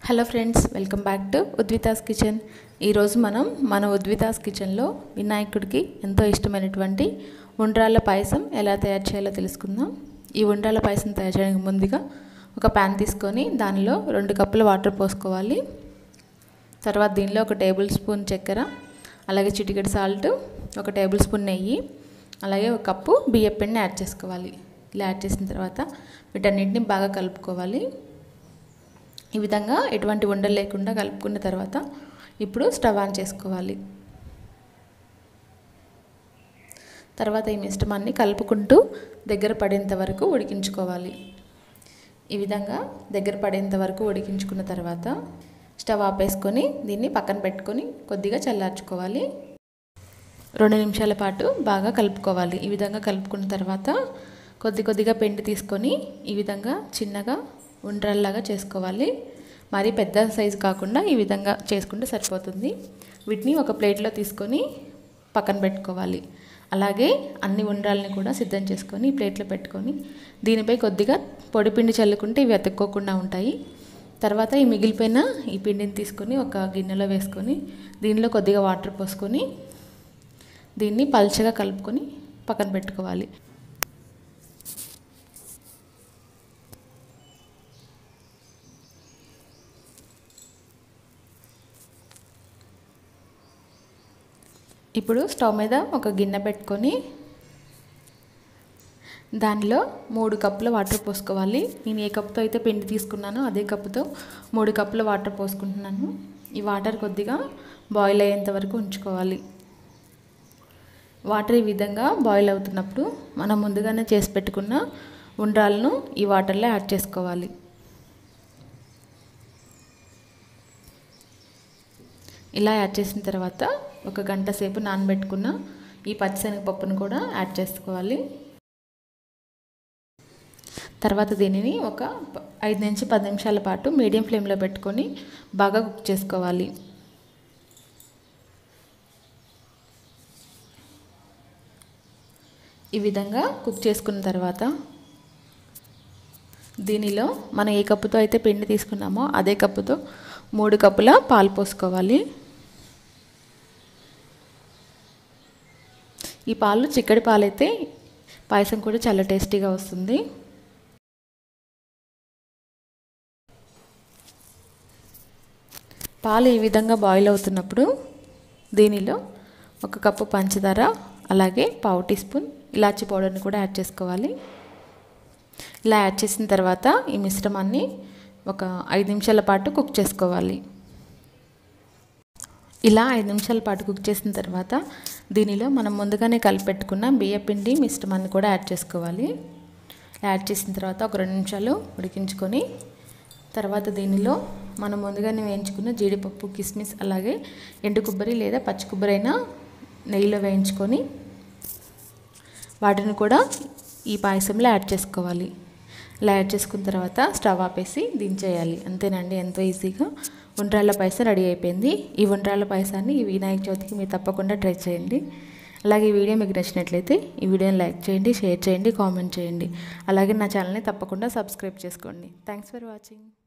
hello friends welcome back to Udvita's kitchen ఈరోజు మనం మన ఉద్వితాస్ కిచెన్లో వినాయకుడికి ఎంతో ఇష్టమైనటువంటి ఉండ్రాళ్ళ పాయసం ఎలా తయారు చేయాలో తెలుసుకుందాం ఈ ఉండ్రాళ్ళ పాయసం తయారు చేయడానికి ముందుగా ఒక ప్యాన్ తీసుకొని దానిలో రెండు కప్పుల వాటర్ పోసుకోవాలి తర్వాత దీనిలో ఒక టేబుల్ స్పూన్ చక్కెర అలాగే చిటికెడు సాల్ట్ ఒక టేబుల్ స్పూన్ నెయ్యి అలాగే ఒక కప్పు బియ్యం పిండిని యాడ్ చేసుకోవాలి ఇలా యాడ్ చేసిన తర్వాత వీటన్నిటిని బాగా కలుపుకోవాలి ఈ విధంగా ఎటువంటి ఉండలు లేకుండా కలుపుకున్న తర్వాత ఇప్పుడు స్టవ్ ఆన్ చేసుకోవాలి తర్వాత ఈ మిశ్రమాన్ని కలుపుకుంటూ దగ్గర పడేంత వరకు ఉడికించుకోవాలి ఈ విధంగా దగ్గర పడేంత వరకు ఉడికించుకున్న తర్వాత స్టవ్ ఆపేసుకొని దీన్ని పక్కన పెట్టుకొని కొద్దిగా చల్లార్చుకోవాలి రెండు నిమిషాల పాటు బాగా కలుపుకోవాలి ఈ విధంగా కలుపుకున్న తర్వాత కొద్ది కొద్దిగా పిండి తీసుకొని ఈ విధంగా చిన్నగా ఉండ్రల్లాగా చేసుకోవాలి మరి పెద్ద సైజు కాకుండా ఈ విధంగా చేసుకుంటే సరిపోతుంది వీటిని ఒక ప్లేట్లో తీసుకొని పక్కన పెట్టుకోవాలి అలాగే అన్ని ఉండ్రాలని కూడా సిద్ధం చేసుకొని ప్లేట్లో పెట్టుకొని దీనిపై కొద్దిగా పొడిపిండి చల్లుకుంటే ఇవి అతుక్కోకుండా ఉంటాయి తర్వాత ఈ మిగిలిపోయిన ఈ పిండిని తీసుకొని ఒక గిన్నెలో వేసుకొని దీనిలో కొద్దిగా వాటర్ పోసుకొని దీన్ని పల్చగా కలుపుకొని పక్కన పెట్టుకోవాలి ఇప్పుడు స్టవ్ మీద ఒక గిన్నె పెట్టుకొని దానిలో మూడు కప్పుల వాటర్ పోసుకోవాలి నేను ఏ కప్పుతో అయితే పిండి తీసుకున్నానో అదే కప్పుతో మూడు కప్పుల వాటర్ పోసుకుంటున్నాను ఈ వాటర్ కొద్దిగా బాయిల్ అయ్యేంత వరకు ఉంచుకోవాలి వాటర్ ఈ విధంగా బాయిల్ అవుతున్నప్పుడు మనం ముందుగానే చేసి పెట్టుకున్న ఉండ్రాలను ఈ వాటర్లో యాడ్ చేసుకోవాలి ఇలా యాడ్ చేసిన తర్వాత ఒక గంట సేపు నానబెట్టుకున్న ఈ పచ్చిశనగపప్పును కూడా యాడ్ చేసుకోవాలి తర్వాత దీనిని ఒక ఐదు నుంచి పది నిమిషాల పాటు మీడియం ఫ్లేమ్లో పెట్టుకొని బాగా కుక్ చేసుకోవాలి ఈ విధంగా కుక్ చేసుకున్న తర్వాత దీనిలో మనం ఏ కప్పుతో అయితే పిండి తీసుకున్నామో అదే కప్పుతో మూడు కప్పుల పాలు పోసుకోవాలి ఈ పాలు చిక్కడి పాలైతే పాయసం కూడా చాలా టేస్టీగా వస్తుంది పాలు ఈ విధంగా బాయిల్ అవుతున్నప్పుడు దీనిలో ఒక కప్పు పంచదార అలాగే పావు టీ స్పూన్ ఇలాచీ పౌడర్ని కూడా యాడ్ చేసుకోవాలి ఇలా యాడ్ చేసిన తర్వాత ఈ మిశ్రమాన్ని ఒక ఐదు నిమిషాల పాటు కుక్ చేసుకోవాలి ఇలా ఐదు నిమిషాల పాటు కుక్ చేసిన తర్వాత దీనిలో మనం ముందుగానే కలిపెట్టుకున్న బియ్యపిండి మిశ్రమాన్ని కూడా యాడ్ చేసుకోవాలి యాడ్ చేసిన తర్వాత ఒక రెండు నిమిషాలు ఉడికించుకొని తర్వాత దీనిలో మనం ముందుగానే వేయించుకున్న జీడిపప్పు కిస్మిస్ అలాగే ఎండు కొబ్బరి లేదా పచ్చి కొబ్బరి అయినా నెయ్యిలో వేయించుకొని వాటిని కూడా ఈ పాయసంలో యాడ్ చేసుకోవాలి ఇలా యాడ్ చేసుకున్న తర్వాత స్టవ్ ఆపేసి దించేయాలి అంతేనండి ఎంతో ఈజీగా ఉండ్రాళ్ళ పాయసం రెడీ అయిపోయింది ఈ ఉండ్రాళ్ళ పాయసాన్ని ఈ వినాయక చవితికి మీరు తప్పకుండా ట్రై చేయండి అలాగే ఈ వీడియో మీకు నచ్చినట్లయితే ఈ వీడియోని లైక్ చేయండి షేర్ చేయండి కామెంట్ చేయండి అలాగే నా ఛానల్ని తప్పకుండా సబ్స్క్రైబ్ చేసుకోండి థ్యాంక్స్ ఫర్ వాచింగ్